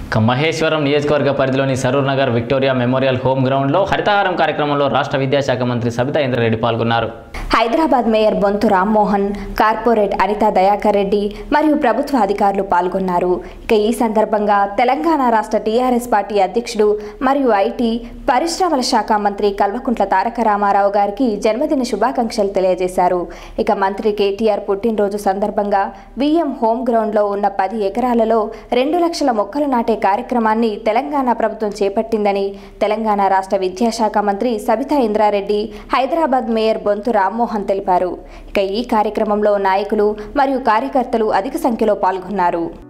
ఇక మహేశ్వరం నియోజకవర్గ పరిధిలోని Saroor Nagar Victoria Memorial home గ్రౌండ్లో హరితహారం కార్యక్రమంలో రాష్ట్ర విద్యాశాఖ మంత్రి సబితా ఇంద్రారెడ్డి పాల్గొన్నారు హైదరాబాద్ మేయర్ బొంతు రామ్మోహన్ కార్పొరేట్ అనితా దయాకర్ రెడ్డి మరియు ప్రభుత్వ అధికారులు పాల్గొన్నారు ఇక ఈ సందర్భంగా తెలంగాణ రాష్ట్ర టీఆర్ఎస్ పార్టీ అధ్యక్షుడు మరియు ఐటీ పరిశ్రమల శాఖ మంత్రి కల్వకుంట్ల తారక రామారావు గారికి జన్మదిన శుభాకాంక్షలు తెలియజేశారు ఇక మంత్రి కేటీఆర్ పుట్టినరోజు సందర్భంగా విఎం హోమ్ గ్రౌండ్లో ఉన్న పది ఎకరాలలో రెండు లక్షల మొక్కలు నాటే కార్యక్రమాన్ని తెలంగాణ ప్రభుత్వం చేపట్టిందని తెలంగాణ రాష్ట్ర విద్యాశాఖ మంత్రి సబితా ఇంద్రారెడ్డి హైదరాబాద్ మేయర్ బొంతు రామ్మోహన్ తెలిపారు ఇక ఈ కార్యక్రమంలో నాయకులు మరియు కార్యకర్తలు అధిక సంఖ్యలో పాల్గొన్నారు